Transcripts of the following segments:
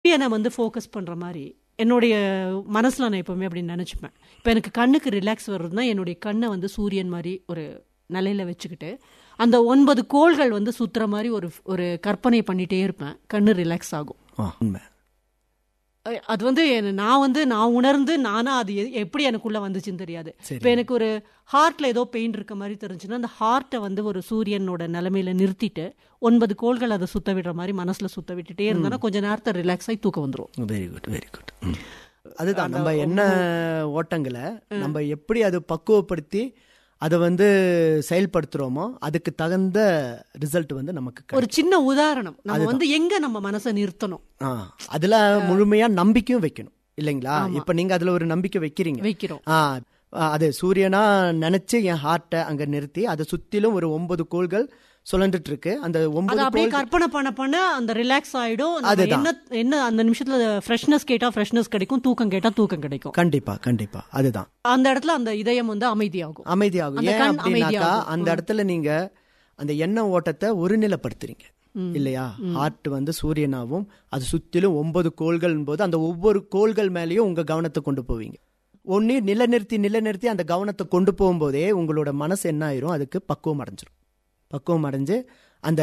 சூரியனை வந்து ஃபோக்கஸ் பண்ற மாதிரி என்னுடைய மனசுல நான் எப்பவுமே அப்படி நினைச்சுப்பேன் இப்போ எனக்கு கண்ணுக்கு ரிலாக்ஸ் வர்றதுன்னா என்னுடைய கண்ணை வந்து சூரியன் மாதிரி ஒரு நிலையில வச்சுக்கிட்டு அந்த ஒன்பது கோள்கள் வந்து சுத்துற மாதிரி ஒரு ஒரு கற்பனை பண்ணிட்டே இருப்பேன் கண்ணு ரிலாக்ஸ் ஆகும் ஆ, உண்மை அஹ் அது வந்து என்ன- நான் வந்து நான் உணர்ந்து நானா அது எ- எப்படி எனக்குள்ள வந்துச்சுன்னு தெரியாது சரி. இப்போ எனக்கு ஒரு ஹார்ட்ல ஏதோ பெயின் இருக்க மாதிரி தெரிஞ்சுன்னா அந்த ஹார்ட்டை வந்து ஒரு சூரியனோட நிலைமையில நிறுத்திட்டு ஒன்பது கோள்கள் அதை சுத்த விடுற மாதிரி மனசுல சுத்த விட்டுட்டே இருந்தோன்னா கொஞ்ச நேரத்தை ரிலாக்ஸ் ஆகி தூக்கம் வந்துரும் வெரி குட் வெரி குட் அதுதான் நம்ம என்ன ஓட்டங்களை நம்ம எப்படி அதை பக்குவப்படுத்தி அதை வந்து செயல்படுத்துறோமோ அதுக்கு தகுந்த ரிசல்ட் வந்து நமக்கு கிடைக்கும். ஒரு சின்ன உதாரணம் நம்ம வந்து எங்க நம்ம மனசை நிறுத்தணும் ஆ, அதுல முழுமையா நம்பிக்கையும் வைக்கணும் இல்லைங்களா இப்ப நீங்க அதுல ஒரு நம்பிக்கை வைக்கிறீங்க வைக்கிறோம் ஆ, அது சூரியனா நினைச்சு என் ஹார்ட்டை அங்க நிறுத்தி அதை சுத்திலும் ஒரு ஒன்பது கோள்கள் சுழண்டுட்டு இருக்கு அந்த அதை ஒன்பது அப்படியே கோள் கற்பனை பண்ண பண்ண அந்த ரிலாக்ஸ் ஆயிடும் நம்ம என்ன என்ன அந்த நிமிஷத்துல ஃப்ரெஷ்னஸ் கேட்டா ஃப்ரெஷ்னஸ் கிடைக்கும் தூக்கம் கேட்டா தூக்கம் கிடைக்கும் கண்டிப்பா கண்டிப்பா அதுதான் அந்த இடத்துல அந்த இதயம் வந்து அமைதியாகும் அமைதியாகும் அந்த ஏன் கண் அப்படின்னாக்கா அமைதியாகும். அந்த இடத்துல நீங்க அந்த எண்ணெய் ஓட்டத்தை ஒருநிலைப்படுத்துறீங்க இல்லையா ஹார்ட் வந்து சூரியனாவும் அது சுத்திலும் ஒன்பது கோள்கள் போது அந்த ஒவ்வொரு கோள்கள் மேலேயும் உங்க கவனத்தை கொண்டு போவீங்க ஒன்னு நிலைநிறுத்தி நிலைநிறுத்தி அந்த கவனத்தை கொண்டு போகும்போதே உங்களோட மனசு என்ன ஆயிரும் அதுக்கு பக்குவம் அடைஞ்சிரும் பக்குவம் அடைஞ்சு அந்த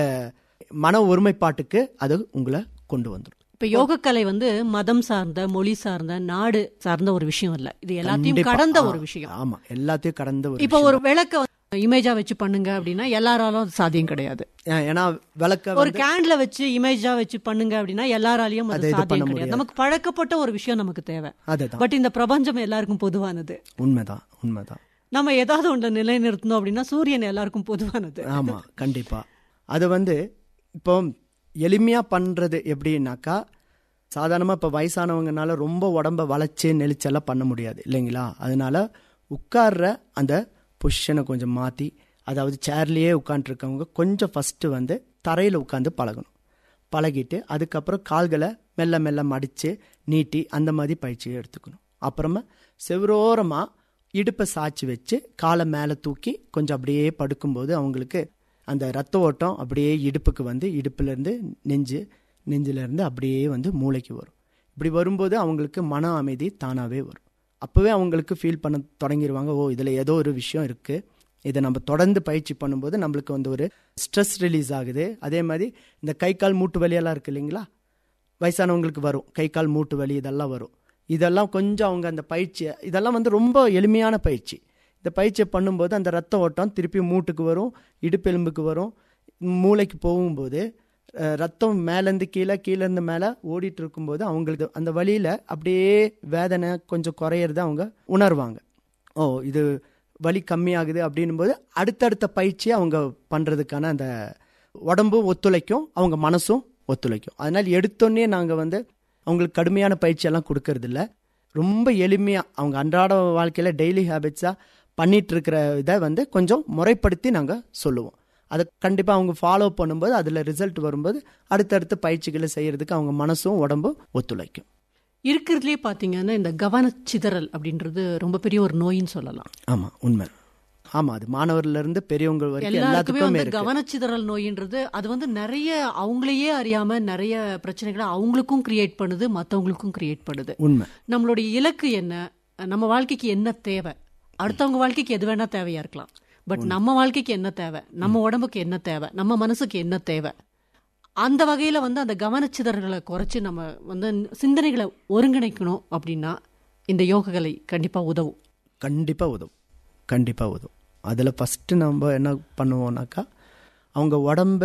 மன ஒருமைப்பாட்டுக்கு அது உங்களை கொண்டு வந்துடும் இப்ப யோகக்கலை வந்து மதம் சார்ந்த மொழி சார்ந்த நாடு சார்ந்த ஒரு விஷயம் இல்ல இது எல்லாத்தையும் கண்டிப்பா. கடந்த ஆ, ஒரு விஷயம் ஆமா எல்லாத்தையும் கடந்த ஒரு இப்ப ஒரு விளக்க இமேஜா வச்சு பண்ணுங்க அப்படின்னா எல்லாராலும் அது சாத்தியம் கிடையாது விஷயம். ஏன்னா விளக்க ஒரு கேன்ல வச்சு இமேஜா வச்சு பண்ணுங்க அப்படின்னா எல்லாராலையும் அது அதை இது பண்ண சாத்தியம் கிடையாது முடியாது. நமக்கு பழக்கப்பட்ட ஒரு விஷயம் நமக்கு தேவை அதுதான் பட் இந்த பிரபஞ்சம் எல்லாருக்கும் பொதுவானது உண்மைதான் உண்மைதான் நம்ம ஏதாவது ஒன்றை நிலைநிறுத்தணும் அப்படின்னா சூரியன் எல்லாருக்கும் பொதுவானது ஆமா கண்டிப்பா அது வந்து இப்போ எளிமையா பண்றது எப்படின்னாக்கா சாதாரணமா இப்ப வயசானவங்கனால ரொம்ப உடம்ப வளைச்சு நெளிச்செல்லாம் பண்ண முடியாது இல்லைங்களா அதனால உட்கார்ற அந்த பொசிஷனை கொஞ்சம் மாத்தி அதாவது சேர்லயே உட்காந்துருக்கவங்க கொஞ்சம் ஃபர்ஸ்ட் வந்து தரையில உட்காந்து பழகணும் பழகிட்டு அதுக்கப்புறம் கால்களை மெல்ல மெல்ல மடிச்சு நீட்டி அந்த மாதிரி பயிற்சியை எடுத்துக்கணும் அப்புறமா செவ்வரோரமா இடுப்பை சாய்ச்சி வச்சு காலை மேலே தூக்கி கொஞ்சம் அப்படியே படுக்கும்போது அவங்களுக்கு அந்த ரத்த ஓட்டம் அப்படியே இடுப்புக்கு வந்து இடுப்புலேருந்து நெஞ்சு நெஞ்சிலேருந்து அப்படியே வந்து மூளைக்கு வரும் இப்படி வரும்போது அவங்களுக்கு மன அமைதி தானாகவே வரும் அப்போவே அவங்களுக்கு ஃபீல் பண்ண தொடங்கிடுவாங்க ஓ இதில் ஏதோ ஒரு விஷயம் இருக்குது இதை நம்ம தொடர்ந்து பயிற்சி பண்ணும்போது நம்மளுக்கு வந்து ஒரு ஸ்ட்ரெஸ் ரிலீஸ் ஆகுது அதே மாதிரி இந்த கை கால் மூட்டு வலியெல்லாம் இருக்கு இல்லைங்களா வயசானவங்களுக்கு வரும் கை கால் மூட்டு வலி இதெல்லாம் வரும் இதெல்லாம் கொஞ்சம் அவங்க அந்த பயிற்சியை இதெல்லாம் வந்து ரொம்ப எளிமையான பயிற்சி இந்த பயிற்சியை பண்ணும்போது அந்த ரத்த ஓட்டம் திருப்பி மூட்டுக்கு வரும் இடுப்பெலும்புக்கு வரும் மூளைக்கு போகும்போது அஹ், ரத்தம் மேலேருந்து கீழே கீழேருந்து மேலே ஓடிட்டு இருக்கும்போது அவங்களுக்கு அந்த வழியில் அப்படியே வேதனை கொஞ்சம் குறையிறத அவங்க உணர்வாங்க ஓ இது வலி கம்மியாகுது அப்படின்னும் போது அடுத்தடுத்த பயிற்சியை அவங்க பண்ணுறதுக்கான அந்த உடம்பும் ஒத்துழைக்கும் அவங்க மனசும் ஒத்துழைக்கும் அதனால் எடுத்தோடனே நாங்கள் வந்து அவங்களுக்கு கடுமையான பயிற்சியெல்லாம் கொடுக்கறது இல்ல ரொம்ப எளிமையாக அவங்க அன்றாட வாழ்க்கையில் டெய்லி ஹேபிட்ஸாக பண்ணிட்டு இருக்கிற இதை வந்து கொஞ்சம் முறைப்படுத்தி நாங்கள் சொல்லுவோம் அதை கண்டிப்பாக அவங்க ஃபாலோ பண்ணும்போது அதில் ரிசல்ட் வரும்போது அடுத்தடுத்த பயிற்சிகளை செய்யறதுக்கு அவங்க மனசும் உடம்பும் ஒத்துழைக்கும் இருக்கிறதுலே பாத்தீங்கன்னா இந்த கவனச்சிதறல் அப்படின்றது ரொம்ப பெரிய ஒரு நோயின்னு சொல்லலாம் ஆமாம் உண்மை ஆமாம் அது மாணவர்ல இருந்து பெரியவங்க வரைக்கும் எல்லாருக்குமே எல்லாத்துக்குமே வந்து இருக்கு கவனச்சிதறல் நோயின்றது அது வந்து நிறைய அவங்களையே அறியாம நிறைய பிரச்சனைகளை அவங்களுக்கும் கிரியேட் பண்ணுது மத்தவங்களுக்கும் கிரியேட் பண்ணுது உண்மை நம்மளுடைய இலக்கு என்ன நம்ம வாழ்க்கைக்கு என்ன தேவை அடுத்தவங்க வாழ்க்கைக்கு எது வேணா தேவையா இருக்கலாம் பட் நம்ம வாழ்க்கைக்கு என்ன தேவை நம்ம உடம்புக்கு என்ன தேவை நம்ம மனசுக்கு என்ன தேவை அந்த வகையில வந்து அந்த கவனச்சிதறல்களை குறைச்சு நம்ம வந்து சிந்தனைகளை ஒருங்கிணைக்கணும் அப்படின்னா இந்த யோகங்களை கண்டிப்பா உதவும் கண்டிப்பாக உதவும் கண்டிப்பாக உதவும் அதில் ஃபஸ்ட்டு நம்ம என்ன பண்ணுவோம்னாக்கா அவங்க உடம்ப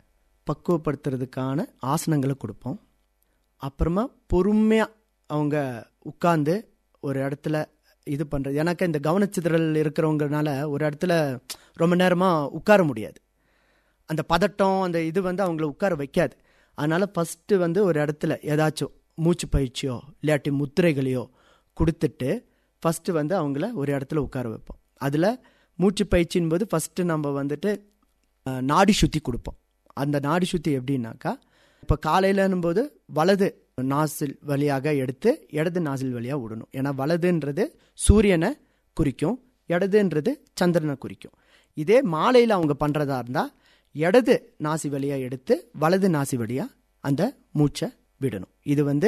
பக்குவப்படுத்துறதுக்கான ஆசனங்களை கொடுப்போம் அப்புறமா பொறுமையாக அவங்க உட்கார்ந்து ஒரு இடத்துல இது பண்ணுறது எனக்கு இந்த கவனச்சிதறல் இருக்கிறவங்கனால ஒரு இடத்துல ரொம்ப நேரமாக உட்கார முடியாது அந்த பதட்டம் அந்த இது வந்து அவங்கள உட்கார வைக்காது அதனால ஃபஸ்ட்டு வந்து ஒரு இடத்துல ஏதாச்சும் மூச்சு பயிற்சியோ இல்லாட்டி முத்திரைகளையோ கொடுத்துட்டு ஃபஸ்ட்டு வந்து அவங்கள ஒரு இடத்துல உட்கார வைப்போம் அதில் மூச்சு பயிற்சியின் போது ஃபஸ்ட்டு நம்ம வந்துட்டு அஹ், நாடி சுத்தி கொடுப்போம் அந்த நாடி சுத்தி எப்படின்னாக்கா இப்போ காலையிலன்னும் போது வலது நாசில் வழியாக எடுத்து இடது நாசில் வழியாக விடணும் ஏன்னா வலதுன்றது சூரியனை குறிக்கும் இடதுன்றது சந்திரனை குறிக்கும் இதே மாலையில் அவங்க பண்ணுறதா இருந்தால் இடது நாசி வழியாக எடுத்து வலது நாசி வழியாக அந்த மூச்சை விடணும் இது வந்து